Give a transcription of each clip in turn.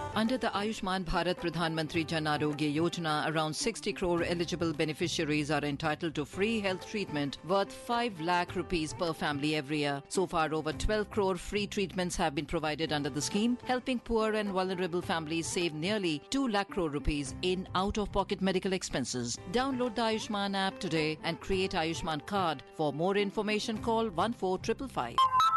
Under the Ayushman Bharat Pradhan Mantri Jan Arogya Yojana, around 60 crore eligible beneficiaries are entitled to free health treatment worth 5 lakh rupees per family every year. So far, over 12 crore free treatments have been provided under the scheme, helping poor and vulnerable families save nearly 2 lakh crore rupees in out-of-pocket medical expenses. Download the Ayushman app today and create Ayushman card. For more information, call 14555.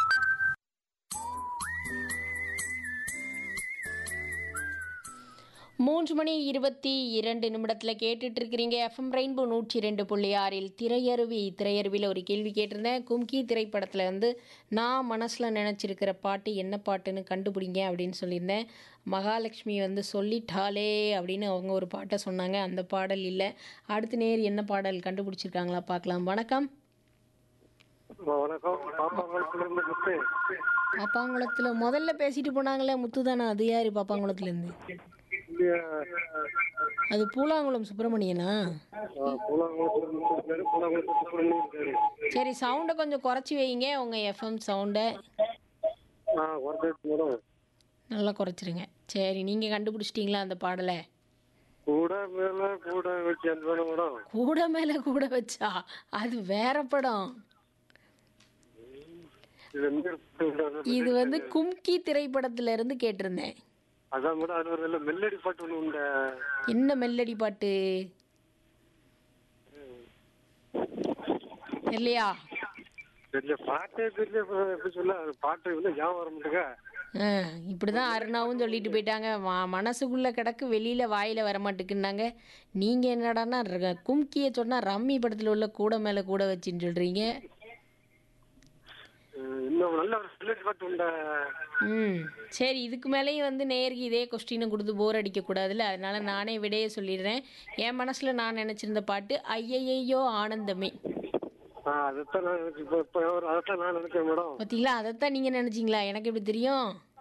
மூன்று மணி இருபத்தி இரண்டு நிமிடத்தில் கேட்டுட்டு இருக்கிறீங்க FM rainbow நூற்றி ரெண்டு புள்ளி ஆறில் திரையருவி திரையருவியில் ஒரு கேள்வி கேட்டிருந்தேன் கும்கி திரைப்படத்தில் வந்து நான் மனசில் நினச்சிருக்கிற பாட்டு என்ன பாட்டுன்னு கண்டுபிடிங்க அப்படின்னு சொல்லியிருந்தேன் மகாலட்சுமி வந்து சொல்லிட்டாலே அப்படின்னு அவங்க ஒரு பாட்டை சொன்னாங்க அந்த பாடல் இல்லை அடுத்த நேர் என்ன பாடல் கண்டுபிடிச்சிருக்காங்களா பார்க்கலாம் வணக்கம் வணக்கம் பாப்பாங்குளத்துலேருந்து முத்து பாப்பாங்குளத்தில் முதல்ல பேசிட்டு போனாங்களே முத்து தானே அது யார் பாப்பாங்குளத்துலேருந்து இங்க, அது பூலாங்குளம் சுப்பிரமணியனா ஆ, பூலாங்குளத்துல முத்து இருக்காரு பூலாங்குளத்துல சுப்பிரமணியம் இருக்காரு சரி சவுண்டை கொஞ்சம் குறைச்சி வைங்க உங்கள் எஃப்எம் சவுண்டை ஆ ஒருத்தர் மேடம் நல்லா குறைச்சிருங்க சரி நீங்கள் கண்டுபிடிச்சிட்டிங்களா அந்த பாடலை கூட மேல கூட வச்சு அந்த வேணும் மேடம் கூட மேலே கூட வச்சா அது வேற படம் இது எந்த இடத்துல இது வந்து கும்கி திரைப்படத்துல இருந்து கேட்டிருந்தேன் அதான் மேடம் அது ஒரு நல்ல மெல்லடி பாட்டு ஒன்று உண்டு என்ன மெல்லடி பாட்டு இல்லையா தெரியல பாட்டே தெரியல இப்ப எப்படி சொல்ல அது பாட்டு வந்து ஞாபகம் வர மாட்டேங்க ஆ இப்படிதான் அருணாவும் சொல்லிட்டு போயிட்டாங்க ம- மனசுக்குள்ள கிடக்கு வெளியில வாயில வர மாட்டேங்குன்னாங்க நீங்க என்னடான்னா ர- கும்கியை சொன்னா ரம்மி படத்துல உள்ள கூட மேல கூட வச்சுன்னு சொல்றீங்க அஹ் இன்னும் நல்ல ஒரு மெல்லடி பாட்டு உண்டு ம் சரி இதுக்கு மேலேயும் வந்து நேருக்கு இதே கொஸ்டினை கொடுத்து போர் அடிக்க கூடாதுல்ல அதனால நானே விடையே சொல்லிடுறேன் என் மனசுல நான் நினைச்சிருந்த பாட்டு ஐயையோ ஆனந்தமே ஆ அதைத்தான் நான் நினைச்சு இப்போ இப்போ அதைத்தான் நான் நினைச்சேன் மேடம் பார்த்தீங்களா அதைத்தான் நீங்க நினைச்சீங்களா எனக்கு எப்படி தெரியும்